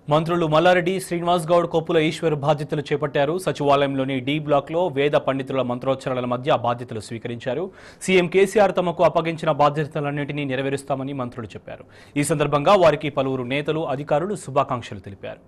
మంత్రులు మల్లారెడ్డి శ్రీనివాస్ గౌడ్ కొప్పుల ఈశ్వర్ బాధ్యతలు చేపట్టారు సచివాలయంలోని డి బ్లాక్ లో వేద పండితుల మంత్రోచ్చరణల మధ్య బాధ్యతలు స్వీకరించారు సీఎం కేసీఆర్ తమకు అప్పగించిన బాధ్యతలన్నింటినీ నెరవేరుస్తామని మంత్రులు చెప్పారు ఈ సందర్భంగా వారికి పలువురు నేతలు అధికారులు శుభాకాంక్షలు తెలిపారు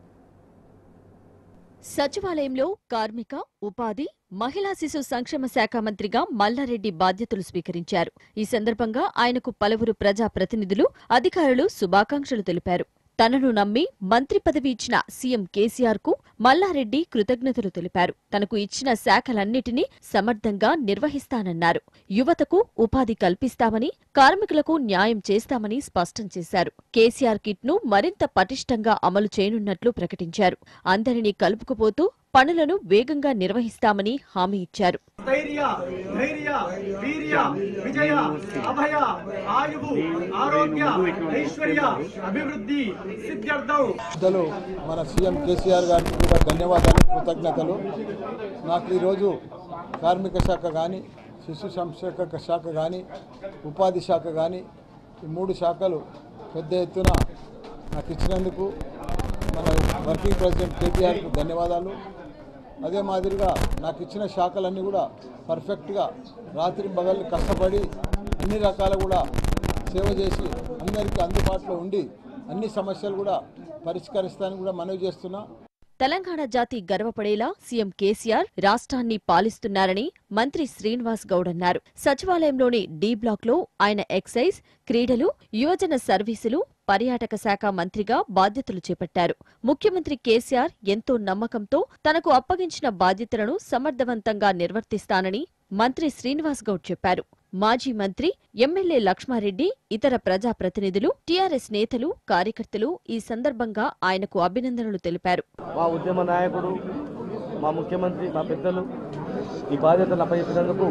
సచివాలయంలో కార్మిక ఉపాధి మహిళా శిశు సంక్షేమ శాఖ మంత్రిగా మల్లారెడ్డి బాధ్యతలు స్వీకరించారు ఈ సందర్భంగా ఆయనకు పలువురు ప్రజా ప్రతినిధులు అధికారులు శుభాకాంక్షలు తెలిపారు తనను నమ్మి మంత్రి పదవి ఇచ్చిన సీఎం కేసీఆర్ కు మల్లారెడ్డి కృతజ్ఞతలు తెలిపారు తనకు ఇచ్చిన శాఖలన్నిటినీ సమర్థంగా నిర్వహిస్తానన్నారు యువతకు ఉపాధి కల్పిస్తామని కార్మికులకు న్యాయం చేస్తామని స్పష్టం చేశారు కేసీఆర్ కిట్ ను మరింత పటిష్టంగా అమలు చేయనున్నట్లు ప్రకటించారు అందరినీ కలుపుకుపోతూ పనులను వేగంగా నిర్వహిస్తామని హామీ ఇచ్చారు స్థైర్య ధైర్య వీర్య విజయ అభయ ఆయువు ఆరోగ్య ఐశ్వర్య అభివృద్ధి సిద్ధ్యర్థం పెద్దలు మన సీఎం కేసీఆర్ గారికి కూడా ధన్యవాదాలు కృతజ్ఞతలు నాకు ఈరోజు కార్మిక శాఖ కానీ శిశు సంక్షేమ శాఖ కానీ ఉపాధి శాఖ కానీ ఈ మూడు శాఖలు పెద్ద ఎత్తున నాకు ఇచ్చినందుకు మన వర్కింగ్ ప్రెసిడెంట్ కేటీఆర్కు ధన్యవాదాలు అదే మాదిరిగా నాకు ఇచ్చిన శాఖలన్నీ కూడా పర్ఫెక్ట్గా రాత్రి పగళ్ళు కష్టపడి అన్ని రకాల కూడా సేవ చేసి అందరికీ అందుబాటులో ఉండి అన్ని సమస్యలు కూడా పరిష్కరిస్తానని కూడా మనవి చేస్తున్నా తెలంగాణ జాతి గర్వపడేలా సీఎం కేసీఆర్ రాష్ట్రాన్ని పాలిస్తున్నారని మంత్రి శ్రీనివాస్ గౌడ్ అన్నారు సచివాలయంలోని డి బ్లాక్ లో ఆయన ఎక్సైజ్ క్రీడలు యువజన సర్వీసులు పర్యాటక శాఖ మంత్రిగా బాధ్యతలు చేపట్టారు ముఖ్యమంత్రి కేసీఆర్ ఎంతో నమ్మకంతో తనకు అప్పగించిన బాధ్యతలను సమర్థవంతంగా నిర్వర్తిస్తానని మంత్రి శ్రీనివాస్ గౌడ్ చెప్పారు మాజీ మంత్రి ఎమ్మెల్యే లక్ష్మారెడ్డి ఇతర ప్రజాప్రతినిధులు టీఆర్ఎస్ నేతలు కార్యకర్తలు ఈ సందర్భంగా ఆయనకు అభినందనలు తెలిపారు మా ఉద్యమ నాయకుడు మా ముఖ్యమంత్రి మా పెద్దలు ఈ బాధ్యతలు అప్పచెప్పినందుకు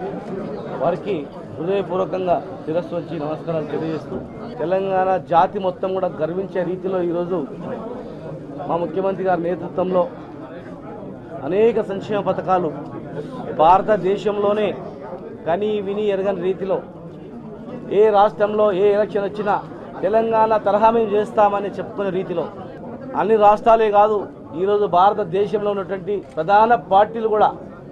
వారికి హృదయపూర్వకంగా శిరస్సు వచ్చి నమస్కారాలు తెలియజేస్తూ తెలంగాణ జాతి మొత్తం కూడా గర్వించే రీతిలో ఈరోజు మా ముఖ్యమంత్రి గారి నేతృత్వంలో అనేక సంక్షేమ పథకాలు భారతదేశంలోనే కని విని ఎరగని రీతిలో ఏ రాష్ట్రంలో ఏ ఎలక్షన్ వచ్చినా తెలంగాణ తరహా మేము చేస్తామని చెప్పుకునే రీతిలో అన్ని రాష్ట్రాలే కాదు ఈరోజు భారతదేశంలో ఉన్నటువంటి ప్రధాన పార్టీలు కూడా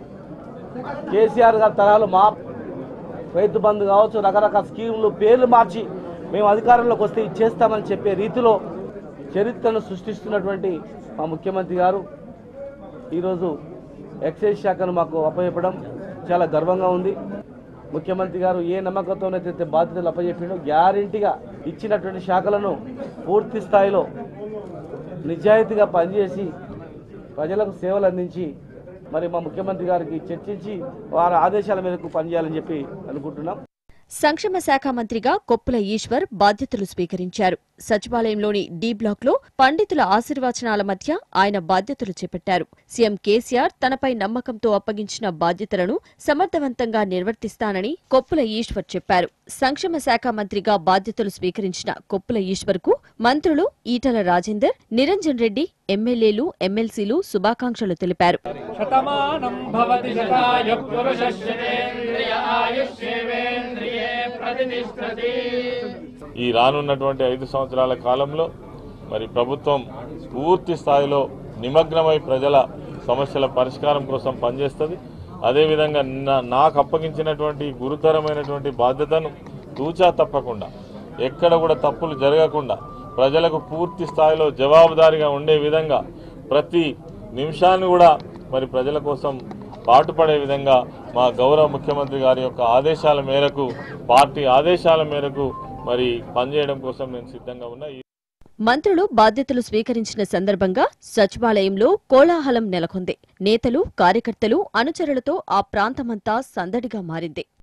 కేసీఆర్ గారి తరహాలో మా రైతు బంధు కావచ్చు రకరకాల స్కీములు పేర్లు మార్చి మేము అధికారంలోకి వస్తే ఇది చేస్తామని చెప్పే రీతిలో చరిత్రను సృష్టిస్తున్నటువంటి మా ముఖ్యమంత్రి గారు ఈరోజు ఎక్సైజ్ శాఖను మాకు అప్పచెప్పడం చాలా గర్వంగా ఉంది ముఖ్యమంత్రి గారు ఏ నమ్మకంతోనైతే బాధ్యతలు అప్పచెప్పిండో గ్యారంటీగా ఇచ్చినటువంటి శాఖలను పూర్తి స్థాయిలో నిజాయితీగా పనిచేసి ప్రజలకు సేవలు అందించి మరి మా ముఖ్యమంత్రి గారికి చర్చించి వారి ఆదేశాల మేరకు పనిచేయాలని చెప్పి అనుకుంటున్నాం సంక్షేమ శాఖ మంత్రిగా కొప్పుల ఈశ్వర్ బాధ్యతలు స్వీకరించారు సచివాలయంలోని డి బ్లాక్ లో పండితుల ఆశీర్వచనాల మధ్య ఆయన బాధ్యతలు చేపట్టారు సీఎం కేసీఆర్ తనపై నమ్మకంతో అప్పగించిన బాధ్యతలను సమర్థవంతంగా నిర్వర్తిస్తానని కొప్పుల ఈశ్వర్ చెప్పారు సంక్షేమ శాఖ మంత్రిగా బాధ్యతలు స్వీకరించిన కొప్పుల ఈశ్వర్ కు మంత్రులు ఈటల రాజేందర్ నిరంజన్ రెడ్డి ఎమ్మెల్యేలు ఎమ్మెల్సీలు శుభాకాంక్షలు తెలిపారు శతమానం భవతి శతాయ పురుషేంద్రియ ఆయుష్యేంద్రియే ప్రతిష్టతి ఈ రానున్నటువంటి ఐదు సంవత్సరాల కాలంలో మరి ప్రభుత్వం పూర్తి స్థాయిలో నిమగ్నమై ప్రజల సమస్యల పరిష్కారం కోసం పనిచేస్తుంది అదేవిధంగా నా- నాకు అప్పగించినటువంటి గురుతరమైనటువంటి బాధ్యతను తూచా తప్పకుండా ఎక్కడ కూడా తప్పులు జరగకుండా ప్రజలకు పూర్తి స్థాయిలో జవాబుదారీగా ఉండే విధంగా ప్రతి నిమిషాన్ని కూడా మరి ప్రజల కోసం పాటుపడే విధంగా మా గౌరవ ముఖ్యమంత్రి గారి యొక్క ఆదేశాల మేరకు పార్టీ ఆదేశాల మేరకు మరి పనిచేయడం కోసం నేను సిద్ధంగా ఉన్నా ఈ మంత్రులు బాధ్యతలు స్వీకరించిన సందర్భంగా సచివాలయంలో కోలాహలం నెలకొంది నేతలు కార్యకర్తలు అనుచరులతో ఆ ప్రాంతమంతా సందడిగా మారింది